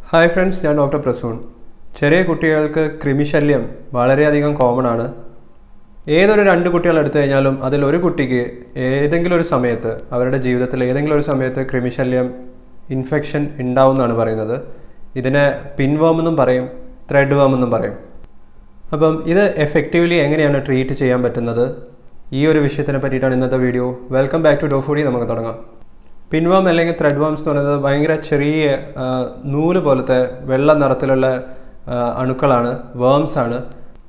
hi friends ഞാൻ doctor Prasoon ചെറിയ കുട്ടികൾക്ക് കൃമിശല്യം വളരെയധികം കോമൺ ആണ് ഏതൊരു രണ്ട് കുട്ടികൾ എടുത്തു കഴിഞ്ഞാലും അതിൽ ഒരു കുട്ടിക്ക് ഏതെങ്കിലും ഒരു സമയത്ത് അവരുടെ ജീവിതത്തിൽ ഏതെങ്കിലും ഒരു സമയത്ത് കൃമിശല്യം ഇൻഫെക്ഷൻ ഉണ്ടാവുമെന്നാണ് പറയുന്നത് ഇതിനെ പിൻവേം എന്നും പറയും ത്രെഡ് വേം എന്നും പറയും അപ്പം ഇത് എഫക്റ്റീവ്ലി എങ്ങനെയാണ് ട്രീറ്റ് ചെയ്യാൻ പറ്റുന്നത് ഈ ഒരു വിഷയത്തിനെ പറ്റിയിട്ടാണ് ഇന്നത്തെ വീഡിയോ വെൽക്കം ബാക്ക് ടു ഡോഫൂഡി നമുക്ക് തുടങ്ങാം പിൻവാം അല്ലെങ്കിൽ ത്രെഡ് വാംസ് എന്ന് പറയുന്നത് ഭയങ്കര ചെറിയ ആ, നൂല് പോലത്തെ വെള്ള നിറത്തിലുള്ള ആ, അണുക്കളാണ് വേംസ് ആണ്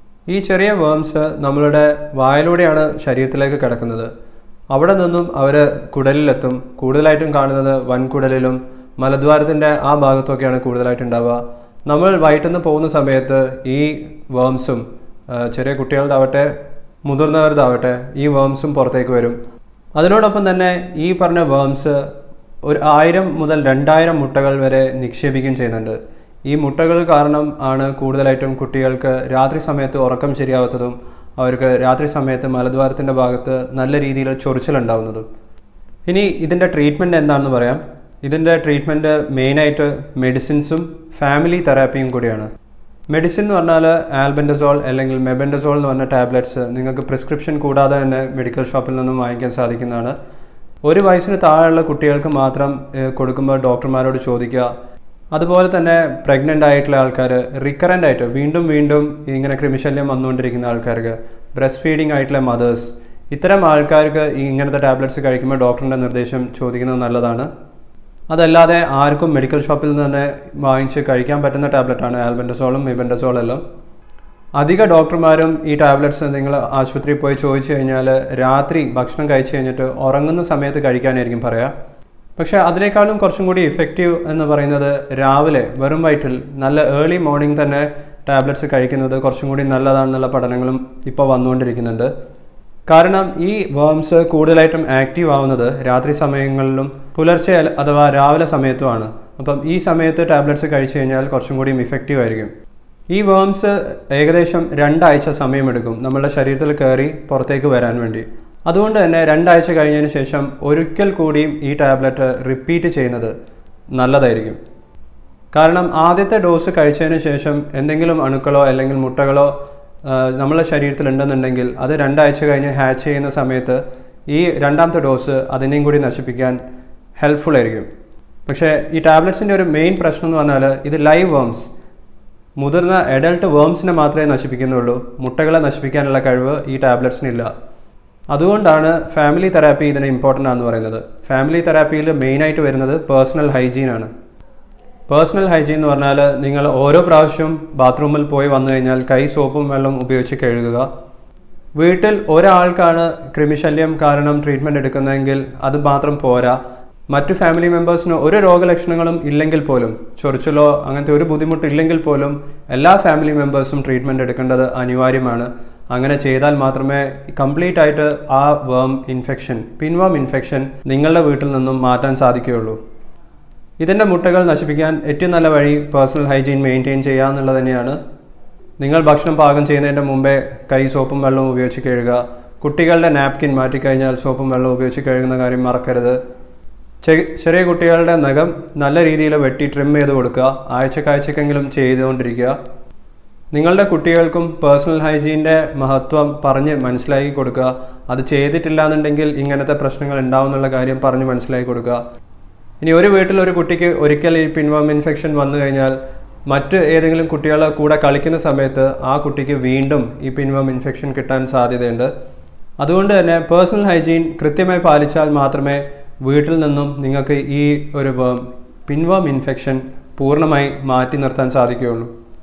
ഈ ചെറിയ വേംസ് നമ്മളുടെ വായിലൂടെയാണ് ശരീരത്തിലേക്ക് കിടക്കുന്നത് അവിടെ നിന്നും അവർ കുടലിലെത്തും കൂടുതലായിട്ടും കാണുന്നത് വൻകുടലിലും മലദ്വാരത്തിൻ്റെ ആ ഭാഗത്തൊക്കെയാണ് കൂടുതലായിട്ട് ഉണ്ടാവുക നമ്മൾ വയറ്റിൽ നിന്ന് പോകുന്ന സമയത്ത് ഈ വേംസും ചെറിയ കുട്ടികളുടെ മുതിർന്നവരുതാവട്ടെ ഈ വേംസും പുറത്തേക്ക് വരും അതിനോടൊപ്പം തന്നെ ഈ പറഞ്ഞ വേംസ് ഒരു ആയിരം മുതൽ രണ്ടായിരം മുട്ടകൾ വരെ നിക്ഷേപിക്കുകയും ചെയ്യുന്നുണ്ട് ഈ മുട്ടകൾ കാരണം ആണ് കൂടുതലായിട്ടും കുട്ടികൾക്ക് രാത്രി സമയത്ത് ഉറക്കം ശരിയാവാത്തതും അവർക്ക് രാത്രി സമയത്ത് മലദ്വാരത്തിൻ്റെ ഭാഗത്ത് നല്ല രീതിയിൽ ചൊറിച്ചിലുണ്ടാവുന്നതും ഇനി ഇതിൻ്റെ ട്രീറ്റ്മെൻറ്റ് എന്താണെന്ന് പറയാം ഇതിൻ്റെ ട്രീറ്റ്മെൻറ്റ് മെയിനായിട്ട് മെഡിസിൻസും ഫാമിലി തെറാപ്പിയും കൂടിയാണ് മെഡിസിൻ എന്ന് പറഞ്ഞാൽ ആൽബൻഡസോൾ അല്ലെങ്കിൽ മെബൻഡസോൾ എന്ന് പറഞ്ഞ ടാബ്ലറ്റ്സ് നിങ്ങൾക്ക് പ്രിസ്ക്രിപ്ഷൻ കൂടാതെ തന്നെ മെഡിക്കൽ ഷോപ്പിൽ നിന്നും വാങ്ങിക്കാൻ സാധിക്കുന്നതാണ് ഒരു വയസ്സിന് താഴെയുള്ള കുട്ടികൾക്ക് മാത്രം ഏഹ്, കൊടുക്കുമ്പോൾ ഡോക്ടർമാരോട് ചോദിക്കുക അതുപോലെ തന്നെ പ്രഗ്നൻ്റ് ആയിട്ടുള്ള ആൾക്കാർ റിക്കറൻ്റ് ആയിട്ട് വീണ്ടും വീണ്ടും ഇങ്ങനെ കൃമിശല്യം വന്നുകൊണ്ടിരിക്കുന്ന ആൾക്കാർക്ക് ബ്രസ്റ്റ് ഫീഡിങ് ആയിട്ടുള്ള മദേഴ്സ് ഇത്തരം ആൾക്കാർക്ക് ഈ ഇങ്ങനത്തെ ടാബ്ലറ്റ്സ് കഴിക്കുമ്പോൾ ഡോക്ടറിൻ്റെ നിർദ്ദേശം ചോദിക്കുന്നത് നല്ലതാണ് അതല്ലാതെ ആർക്കും മെഡിക്കൽ ഷോപ്പിൽ നിന്ന് തന്നെ വാങ്ങിച്ച് കഴിക്കാൻ പറ്റുന്ന ടാബ്ലറ്റാണ് ആൽബൻഡസോളും മെബൻഡസോളും എല്ലാം അധിക ഡോക്ടർമാരും ഈ ടാബ്ലറ്റ്സ് നിങ്ങൾ ആശുപത്രിയിൽ പോയി ചോദിച്ചു കഴിഞ്ഞാൽ രാത്രി ഭക്ഷണം കഴിച്ചു കഴിഞ്ഞിട്ട് ഉറങ്ങുന്ന സമയത്ത് കഴിക്കാനായിരിക്കും പറയുക പക്ഷേ അതിനേക്കാളും കുറച്ചും കൂടി ഇഫക്റ്റീവ് എന്ന് പറയുന്നത് രാവിലെ വെറും വയറ്റിൽ നല്ല ഏർലി മോർണിംഗ് തന്നെ ടാബ്ലറ്റ്സ് കഴിക്കുന്നത് കുറച്ചും കൂടി നല്ലതാണെന്നുള്ള പഠനങ്ങളും ഇപ്പോൾ വന്നുകൊണ്ടിരിക്കുന്നുണ്ട് കാരണം ഈ വേംസ് കൂടുതലായിട്ടും ആക്റ്റീവ് ആവുന്നത് രാത്രി സമയങ്ങളിലും പുലർച്ചെ അല്ല- അഥവാ രാവിലെ സമയത്തുമാണ് അപ്പം ഈ സമയത്ത് ടാബ്ലറ്റ്സ് കഴിച്ചു കഴിഞ്ഞാൽ കുറച്ചും കൂടിയും ഇഫക്റ്റീവ് ആയിരിക്കും ഈ വേംസ് ഏകദേശം രണ്ടാഴ്ച സമയമെടുക്കും നമ്മുടെ ശരീരത്തിൽ കയറി പുറത്തേക്ക് വരാൻ വേണ്ടി അതുകൊണ്ട് തന്നെ രണ്ടാഴ്ച കഴിഞ്ഞതിന് ശേഷം ഒരിക്കൽ കൂടിയും ഈ ടാബ്ലറ്റ് റിപ്പീറ്റ് ചെയ്യുന്നത് നല്ലതായിരിക്കും കാരണം ആദ്യത്തെ ഡോസ് കഴിച്ചതിന് ശേഷം എന്തെങ്കിലും അണുക്കളോ അല്ലെങ്കിൽ മുട്ടകളോ ആ, നമ്മളെ ശരീരത്തിൽ ഉണ്ടെന്നുണ്ടെങ്കിൽ അത് രണ്ടാഴ്ച കഴിഞ്ഞ് ഹാച്ച് ചെയ്യുന്ന സമയത്ത് ഈ രണ്ടാമത്തെ ഡോസ് അതിനെയും കൂടി നശിപ്പിക്കാൻ ഹെൽപ്ഫുൾ ആയിരിക്കും പക്ഷേ ഈ ടാബ്ലറ്റ്സിൻ്റെ ഒരു മെയിൻ പ്രശ്നം എന്ന് പറഞ്ഞാൽ ഇത് ലൈവ് വേംസ് മുതിർന്ന അഡൾട്ട് വേംസിനെ മാത്രമേ നശിപ്പിക്കുന്നുള്ളൂ മുട്ടകളെ നശിപ്പിക്കാനുള്ള കഴിവ് ഈ ടാബ്ലറ്റ്സിനില്ല അതുകൊണ്ടാണ് ഫാമിലി തെറാപ്പി ഇതിന് ഇമ്പോർട്ടൻ്റ് ആണെന്ന് പറയുന്നത് ഫാമിലി തെറാപ്പിയിൽ മെയിനായിട്ട് വരുന്നത് പേഴ്സണൽ ഹൈജീൻ ആണ് പേഴ്സണൽ ഹൈജീൻ എന്ന് പറഞ്ഞാൽ നിങ്ങൾ ഓരോ പ്രാവശ്യവും ബാത്റൂമിൽ പോയി വന്നു കഴിഞ്ഞാൽ കൈ സോപ്പും വെള്ളം ഉപയോഗിച്ച് കഴുകുക വീട്ടിൽ ഒരാൾക്കാണ് കൃമിശല്യം കാരണം ട്രീറ്റ്മെൻറ്റ് എടുക്കുന്നതെങ്കിൽ അത് മാത്രം പോരാ മറ്റു ഫാമിലി മെമ്പേഴ്സിന് ഒരു രോഗലക്ഷണങ്ങളും ഇല്ലെങ്കിൽ പോലും ചൊറിച്ചിലോ അങ്ങനത്തെ ഒരു ബുദ്ധിമുട്ട് ഇല്ലെങ്കിൽ പോലും എല്ലാ ഫാമിലി മെമ്പേഴ്സും ട്രീറ്റ്മെൻറ്റ് എടുക്കേണ്ടത് അനിവാര്യമാണ് അങ്ങനെ ചെയ്താൽ മാത്രമേ കംപ്ലീറ്റ് ആയിട്ട് ആ വേം ഇൻഫെക്ഷൻ പിൻവാം ഇൻഫെക്ഷൻ നിങ്ങളുടെ വീട്ടിൽ നിന്നും മാറ്റാൻ സാധിക്കുകയുള്ളൂ ഇതിൻ്റെ മുട്ടകൾ നശിപ്പിക്കാൻ ഏറ്റവും നല്ല വഴി പേഴ്സണൽ ഹൈജീൻ മെയിൻറ്റെയിൻ ചെയ്യുക എന്നുള്ളത് തന്നെയാണ് നിങ്ങൾ ഭക്ഷണം പാകം ചെയ്യുന്നതിൻ്റെ മുമ്പേ കൈ സോപ്പും വെള്ളവും ഉപയോഗിച്ച് കഴുകുക കുട്ടികളുടെ നാപ്കിൻ മാറ്റിക്കഴിഞ്ഞാൽ സോപ്പും വെള്ളവും ഉപയോഗിച്ച് കഴുകുന്ന കാര്യം മറക്കരുത് ചെ- ചെറിയ കുട്ടികളുടെ നഖം നല്ല രീതിയിൽ വെട്ടി ട്രിം ചെയ്ത് കൊടുക്കുക ആഴ്ചക്കാഴ്ചക്കെങ്കിലും ചെയ്തുകൊണ്ടിരിക്കുക നിങ്ങളുടെ കുട്ടികൾക്കും പേഴ്സണൽ ഹൈജീൻ്റെ മഹത്വം പറഞ്ഞ് മനസ്സിലാക്കി കൊടുക്കുക അത് ചെയ്തിട്ടില്ല എന്നുണ്ടെങ്കിൽ ഇങ്ങനത്തെ പ്രശ്നങ്ങൾ ഉണ്ടാവും എന്നുള്ള കാര്യം പറഞ്ഞ് മനസ്സിലാക്കി കൊടുക്കുക ഇനി ഒരു വീട്ടിൽ ഒരു കുട്ടിക്ക് ഒരിക്കൽ ഈ പിൻവാം ഇൻഫെക്ഷൻ വന്നു കഴിഞ്ഞാൽ മറ്റ് ഏതെങ്കിലും കുട്ടികളെ കൂടെ കളിക്കുന്ന സമയത്ത് ആ കുട്ടിക്ക് വീണ്ടും ഈ പിൻവാം ഇൻഫെക്ഷൻ കിട്ടാൻ സാധ്യതയുണ്ട് അതുകൊണ്ട് തന്നെ പേഴ്സണൽ ഹൈജീൻ കൃത്യമായി പാലിച്ചാൽ മാത്രമേ വീട്ടിൽ നിന്നും നിങ്ങൾക്ക് ഈ ഒരു വേം പിൻവാം ഇൻഫെക്ഷൻ പൂർണ്ണമായി മാറ്റി നിർത്താൻ സാധിക്കുകയുള്ളൂ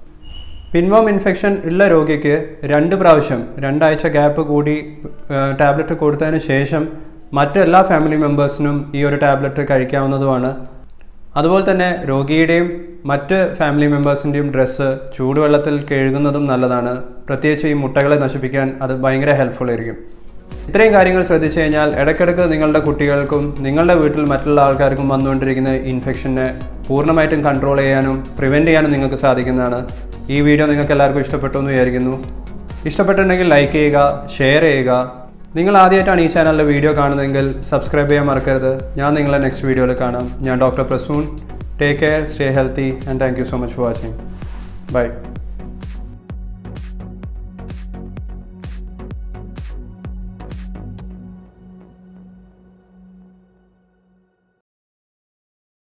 പിൻവാം ഇൻഫെക്ഷൻ ഉള്ള രോഗിക്ക് രണ്ട് പ്രാവശ്യം രണ്ടാഴ്ച ഗ്യാപ്പ് കൂടി ടാബ്ലറ്റ് കൊടുത്തതിന് ശേഷം മറ്റെല്ലാ ഫാമിലി മെമ്പേഴ്സിനും ഈ ഒരു ടാബ്ലറ്റ് കഴിക്കാവുന്നതുമാണ് അതുപോലെ തന്നെ രോഗിയുടെയും മറ്റ് ഫാമിലി മെമ്പേഴ്സിൻ്റെയും ഡ്രസ്സ് ചൂടുവെള്ളത്തിൽ കഴുകുന്നതും നല്ലതാണ് പ്രത്യേകിച്ച് ഈ മുട്ടകളെ നശിപ്പിക്കാൻ അത് ഭയങ്കര ഹെൽപ്ഫുൾ ആയിരിക്കും ഇത്രയും കാര്യങ്ങൾ ശ്രദ്ധിച്ചു കഴിഞ്ഞാൽ ഇടയ്ക്കിടയ്ക്ക് നിങ്ങളുടെ കുട്ടികൾക്കും നിങ്ങളുടെ വീട്ടിൽ മറ്റുള്ള ആൾക്കാർക്കും വന്നുകൊണ്ടിരിക്കുന്ന ഇൻഫെക്ഷനെ പൂർണ്ണമായിട്ടും കൺട്രോൾ ചെയ്യാനും പ്രിവെൻറ്റ് ചെയ്യാനും നിങ്ങൾക്ക് സാധിക്കുന്നതാണ് ഈ വീഡിയോ നിങ്ങൾക്ക് എല്ലാവർക്കും ഇഷ്ടപ്പെട്ടു എന്ന് വിചാരിക്കുന്നു ഇഷ്ടപ്പെട്ടിട്ടുണ്ടെങ്കിൽ ലൈക്ക് ചെയ്യുക ഷെയർ ചെയ്യുക നിങ്ങൾ ആദ്യമായിട്ടാണ് ഈ ചാനലിലെ വീഡിയോ കാണുന്നതെങ്കിൽ സബ്സ്ക്രൈബ് ചെയ്യാൻ മറക്കരുത് ഞാൻ നിങ്ങളെ നെക്സ്റ്റ് വീഡിയോയിൽ കാണാം ഞാൻ doctor Prasoon take care stay healthy and thank you so much for watching by